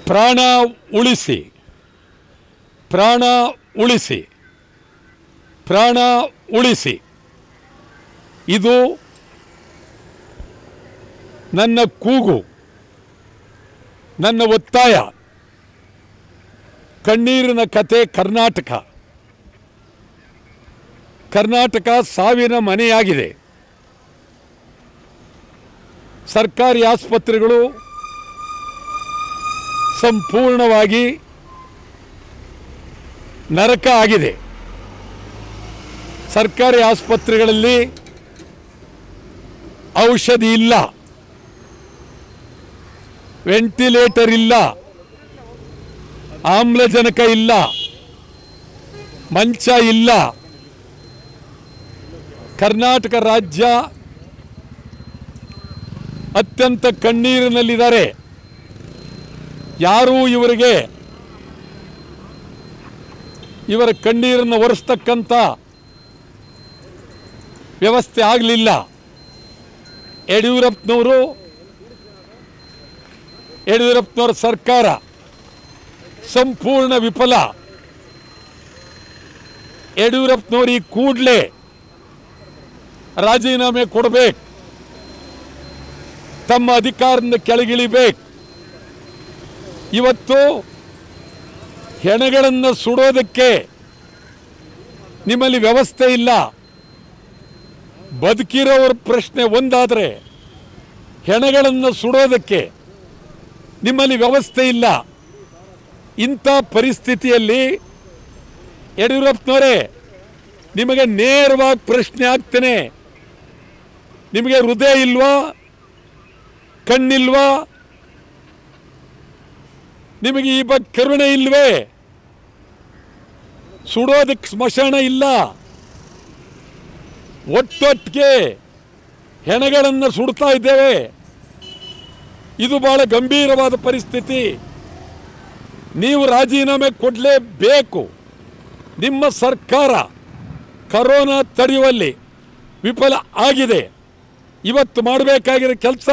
ಪ್ರಾಣ ಉಳಿಸಿ ಪ್ರಾಣ ಉಳಿಸಿ ಪ್ರಾಣ ಉಳಿಸಿ ಇದು ನನ್ನ ಕೂಗು ನನ್ನ ಒತ್ತಾಯ ಕಣ್ಣೀರಿನ ಕತೆ ಕರ್ನಾಟಕ ಕರ್ನಾಟಕ ಸಾವಿನ ಮನೆಯಾಗಿದೆ ಸರ್ಕಾರಿ ಆಸ್ಪತ್ರೆಗಳು ಸಂಪೂರ್ಣವಾಗಿ ನರಕ ಆಗಿದೆ ಸರ್ಕಾರಿ ಆಸ್ಪತ್ರೆಗಳಲ್ಲಿ ಔಷಧಿ ಇಲ್ಲ ವೆಂಟಿಲೇಟರ್ ಇಲ್ಲ ಆಮ್ಲಜನಕ ಇಲ್ಲ ಮಂಚ ಇಲ್ಲ ಕರ್ನಾಟಕ ರಾಜ್ಯ ಅತ್ಯಂತ ಕಣ್ಣೀರಿನಲ್ಲಿದ್ದಾರೆ ಯಾರೂ ಇವರಿಗೆ ಇವರ ಕಣ್ಣೀರನ್ನು ಒರೆಸ್ತಕ್ಕಂಥ ವ್ಯವಸ್ಥೆ ಆಗಲಿಲ್ಲ ಯಡಿಯೂರಪ್ಪನವರು ಯಡಿಯೂರಪ್ಪನವರ ಸರ್ಕಾರ ಸಂಪೂರ್ಣ ವಿಫಲ ಯಡಿಯೂರಪ್ಪನವರು ಈ ಕೂಡಲೇ ರಾಜೀನಾಮೆ ಕೊಡಬೇಕು ತಮ್ಮ ಅಧಿಕಾರದಿಂದ ಕೆಳಗಿಳಿಬೇಕು ಇವತ್ತು ಹೆಣಗಳನ್ನು ಸುಡೋದಕ್ಕೆ ನಿಮ್ಮಲ್ಲಿ ವ್ಯವಸ್ಥೆ ಇಲ್ಲ ಬದುಕಿರೋರ ಪ್ರಶ್ನೆ ಒಂದಾದರೆ ಹೆಣಗಳನ್ನು ಸುಡೋದಕ್ಕೆ ನಿಮ್ಮಲ್ಲಿ ವ್ಯವಸ್ಥೆ ಇಲ್ಲ ಇಂಥ ಪರಿಸ್ಥಿತಿಯಲ್ಲಿ ಯಡಿಯೂರಪ್ಪನವರೇ ನಿಮಗೆ ನೇರವಾಗಿ ಪ್ರಶ್ನೆ ಆಗ್ತೇನೆ ನಿಮಗೆ ಹೃದಯ ಇಲ್ವಾ ಕಣ್ಣಿಲ್ವಾ ನಿಮಗೆ ಈ ಬಗ್ಗೆ ಕರುಣೆ ಇಲ್ವೇ ಸುಡೋದಕ್ಕೆ ಸ್ಮಶಾನ ಇಲ್ಲ ಒಟ್ಟೊಟ್ಟಿಗೆ ಹೆಣಗಳನ್ನು ಸುಡ್ತಾ ಇದ್ದೇವೆ ಇದು ಬಹಳ ಗಂಭೀರವಾದ ಪರಿಸ್ಥಿತಿ ನೀವು ರಾಜೀನಾಮೆ ಕೊಡಲೇಬೇಕು ನಿಮ್ಮ ಸರ್ಕಾರ ಕರೋನಾ ತಡೆಯುವಲ್ಲಿ ವಿಫಲ ಆಗಿದೆ ಇವತ್ತು ಮಾಡಬೇಕಾಗಿರೋ ಕೆಲಸ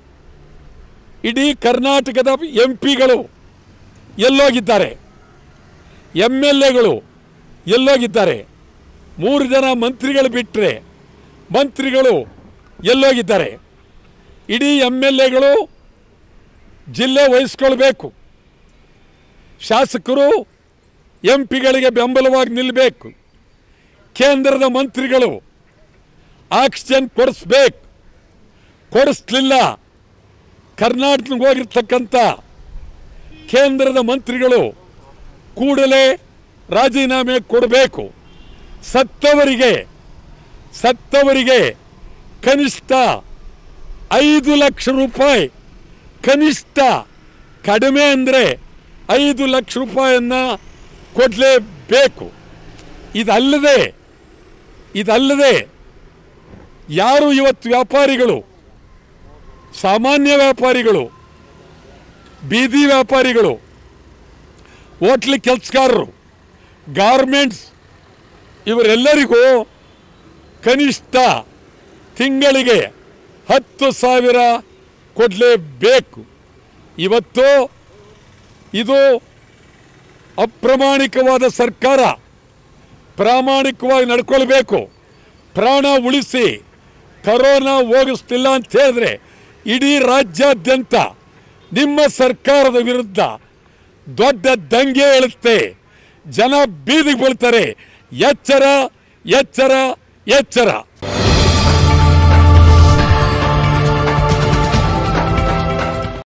ಇಡೀ ಕರ್ನಾಟಕದ ಎಂ ಪಿಗಳು ಎಲ್ಲೋಗಿದ್ದಾರೆ ಎಮ್ ಎಲ್ ಎಗಳು ಎಲ್ಲೋಗಿದ್ದಾರೆ ಮೂರು ಜನ ಮಂತ್ರಿಗಳು ಬಿಟ್ಟರೆ ಮಂತ್ರಿಗಳು ಎಲ್ಲೋಗಿದ್ದಾರೆ ಇಡೀ ಎಮ್ ಎಲ್ ಎಗಳು ಜಿಲ್ಲೆ ವಹಿಸ್ಕೊಳ್ಬೇಕು ಶಾಸಕರು ಎಂ ಪಿಗಳಿಗೆ ಬೆಂಬಲವಾಗಿ ನಿಲ್ಲಬೇಕು ಕೇಂದ್ರದ ಮಂತ್ರಿಗಳು ಆಕ್ಸಿಜನ್ ಕೊಡಿಸ್ಬೇಕು ಕೊಡಿಸ್ಲಿಲ್ಲ ಕರ್ನಾಟಕಕ್ಕೆ ಹೋಗಿರ್ತಕ್ಕಂಥ ಕೇಂದ್ರದ ಮಂತ್ರಿಗಳು ಕೂಡಲೇ ರಾಜೀನಾಮೆ ಕೊಡಬೇಕು ಸತ್ತವರಿಗೆ ಸತ್ತವರಿಗೆ ಕನಿಷ್ಠ ಐದು ಲಕ್ಷ ರೂಪಾಯಿ ಕನಿಷ್ಠ ಕಡಿಮೆ ಅಂದರೆ ಐದು ಲಕ್ಷ ರೂಪಾಯಿಯನ್ನು ಕೊಡಲೇಬೇಕು ಇದಲ್ಲದೆ ಇದಲ್ಲದೆ ಯಾರು ಇವತ್ತು ವ್ಯಾಪಾರಿಗಳು ಸಾಮಾನ್ಯ ವ್ಯಾಪಾರಿಗಳು ಬೀದಿ ವ್ಯಾಪಾರಿಗಳು ಹೋಟ್ಲ್ ಕೆಲಸಗಾರರು ಗಾರ್ಮೆಂಟ್ಸ್ ಇವರೆಲ್ಲರಿಗೂ ಕನಿಷ್ಠ ತಿಂಗಳಿಗೆ ಹತ್ತು ಸಾವಿರ ಕೊಡಲೇಬೇಕು ಇವತ್ತು ಇದು ಅಪ್ರಾಮಾಣಿಕವಾದ ಸರ್ಕಾರ ಪ್ರಾಮಾಣಿಕವಾಗಿ ನಡ್ಕೊಳ್ಬೇಕು ಪ್ರಾಣ ಉಳಿಸಿ ಕರೋನಾ ಹೋಗಿಸ್ತಿಲ್ಲ ಅಂತ ಹೇಳಿದ್ರೆ ಇಡೀ ರಾಜ್ಯಾದ್ಯಂತ ನಿಮ್ಮ ಸರ್ಕಾರದ ವಿರುದ್ಧ ದೊಡ್ಡ ದಂಗೆ ಹೇಳುತ್ತೆ ಜನ ಬೀದಿಗೆ ಬೀಳ್ತಾರೆ ಎಚ್ಚರ ಎಚ್ಚರ ಎಚ್ಚರ